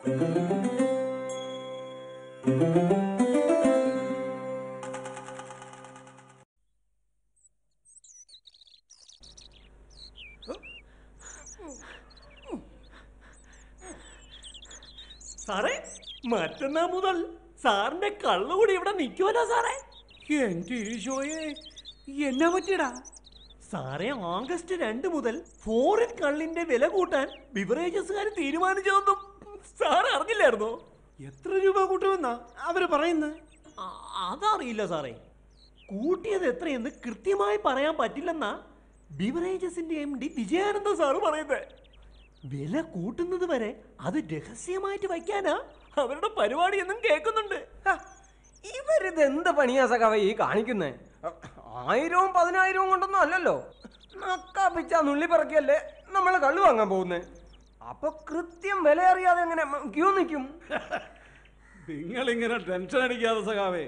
സാറേ മറ്റന്നാ മുതൽ സാറിന്റെ കള്ളുകൂടി ഇവിടെ നിൽക്കുമല്ലോ സാറേ എന്റെ ഈശോയെ എന്നാ പറ്റിയടാ സാറേ ആഗസ്റ്റ് രണ്ട് മുതൽ ഫോറിൻ കള്ളിന്റെ വില കൂട്ടാൻ ബിവറേജസുകാർ തീരുമാനിച്ചതൊന്നും സാർ അറിഞ്ഞില്ലായിരുന്നോ എത്ര രൂപ കൂട്ടുമെന്നാ അവര് പറയുന്നത് ആ, അതറിയില്ല സാറേ കൂട്ടിയത് എത്രയെന്ന് കൃത്യമായി പറയാൻ പറ്റില്ലെന്നാ ബിവറേജസിന്റെ എം ഡി വിജയാനന്ദ സാറ് പറയുന്നത് വില കൂട്ടുന്നത് വരെ അത് രഹസ്യമായിട്ട് വയ്ക്കാനാ അവരുടെ പരിപാടി എന്നും കേൾക്കുന്നുണ്ട് ഹ, ഇവരിത് എന്ത് പണിയാ സഖാവ ഈ കാണിക്കുന്നേ ആയിരവും പതിനായിരവും കൊണ്ടൊന്നും അല്ലല്ലോ നക്കാപ്പിച്ച നുള്ളി പറക്കിയല്ലേ നമ്മൾ കള്ളു വാങ്ങാൻ പോകുന്നേ അപ്പൊ കൃത്യം വില അറിയാതെ എങ്ങനെ ക്യൂ നിൽക്കും നിങ്ങളിങ്ങനെ ടെൻഷൻ അടിക്കാതെ സഖാവേ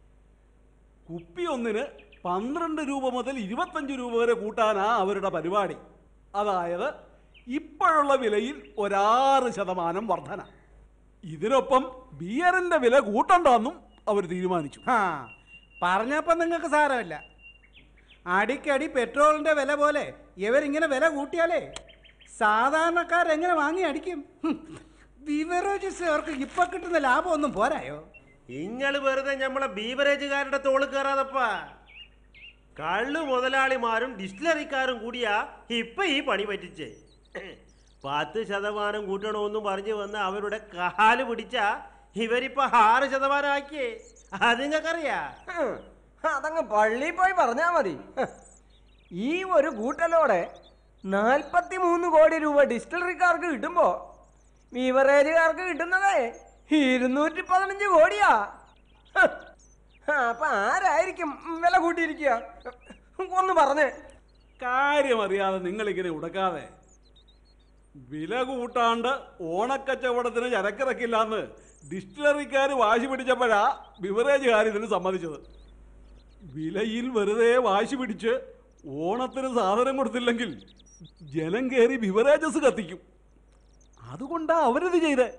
കുപ്പി ഒന്നിന് പന്ത്രണ്ട് രൂപ മുതൽ ഇരുപത്തഞ്ച് രൂപ വരെ കൂട്ടാനാ അവരുടെ പരിപാടി അതായത് ഇപ്പോഴുള്ള വിലയിൽ ഒരാറ് ശതമാനം വർധന ഇതിനൊപ്പം ബിയറിന്റെ വില കൂട്ടണ്ടെന്നും അവർ തീരുമാനിച്ചു ആ പറഞ്ഞപ്പോൾ നിങ്ങൾക്ക് സാരമില്ല അടിക്കടി പെട്രോളിൻ്റെ വില പോലെ ഇവരിങ്ങനെ വില കൂട്ടിയാലേ സാധാരണക്കാരെങ്ങനെ വാങ്ങി അടിക്കും ബിവറേജസുകാർക്ക് ഇപ്പൊ കിട്ടുന്ന ലാഭമൊന്നും പോരായോ ഇങ്ങള് വെറുതെ നമ്മളെ ബീവറേജുകാരുടെ തോള് കയറാതപ്പാ കള്ളു മുതലാളിമാരും ഡിസ്റ്റിലറിക്കാരും കൂടിയാ ഇപ്പൊ ഈ പണി പറ്റിച്ചേ പത്ത് ശതമാനം കൂട്ടണമെന്നും പറഞ്ഞു വന്ന് അവരുടെ കാല് പിടിച്ച ഇവരിപ്പോ ആറ് ശതമാനം ആക്കിയേ അത് നിങ്ങൾക്കറിയാ ഹ്, അതങ്ങ് പള്ളിയിൽ പോയി പറഞ്ഞാ മതി ഹ്, ഈ ഒരു കൂട്ടലോടെ നാൽപ്പത്തി മൂന്ന് കോടി രൂപ ഡിസ്റ്റിലറിക്കാർക്ക് കിട്ടുമ്പോ ബീവറേജുകാർക്ക് കിട്ടുന്നതേ ഇരുന്നൂറ്റി പതിനഞ്ച് കോടിയാ ഹ്, അപ്പൊ ആരായിരിക്കും വില കൂട്ടിയിരിക്കുക ഒന്ന് പറഞ്ഞേ കാര്യമറിയാതെ നിങ്ങളിങ്ങനെ ഉടക്കാതെ വില കൂട്ടാണ്ട് ഓണക്കച്ചവടത്തിന് ചരക്കിറക്കില്ലാന്ന് ഡിസ്റ്റിലറിക്കാർ വാശി പിടിച്ചപ്പോഴാ ബിവറേജുകാർ ഇതിന് സമ്മതിച്ചത് വിലയിൽ വെറുതെ വാശി പിടിച്ച് ഓണത്തിന് സാധനം കൊടുത്തില്ലെങ്കിൽ ജനം കയറി ബിവറേജസ് കത്തിക്കും അതുകൊണ്ടാ അവരിത് ചെയ്തേ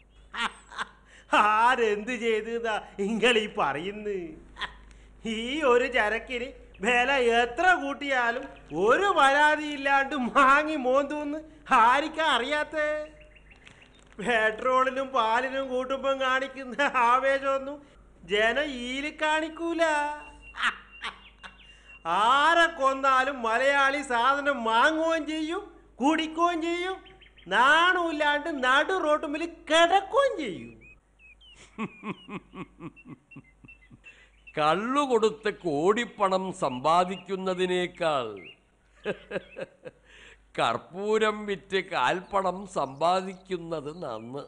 ആരെന്ത് ചെയ്താ നിങ്ങൾ ഈ പറയുന്നു ഈ ഒരു ചരക്കിന് വില എത്ര കൂട്ടിയാലും ഒരു പരാതിയില്ലാണ്ട് വാങ്ങി മോന്തൂന്ന് ആരിക്കാ അറിയാത്ത പെട്രോളിനും പാലിനും കൂട്ടുമ്പം കാണിക്കുന്ന ആവേശമൊന്നും ജനം ഈല് കാണിക്കൂല ആരെ കൊന്നാലും മലയാളി സാധനം വാങ്ങുകയും ചെയ്യും കുടിക്കുകയും ചെയ്യും നാണമില്ലാണ്ട് നടു റോട്ടുമ്പിൽ കിടക്കുകയും ചെയ്യും കള്ളു കൊടുത്ത് കോടിപ്പണം സമ്പാദിക്കുന്നതിനേക്കാൾ കർപ്പൂരം വിറ്റ് കാൽപ്പണം സമ്പാദിക്കുന്നത് നന്ന്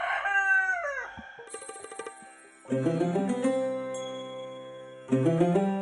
ആ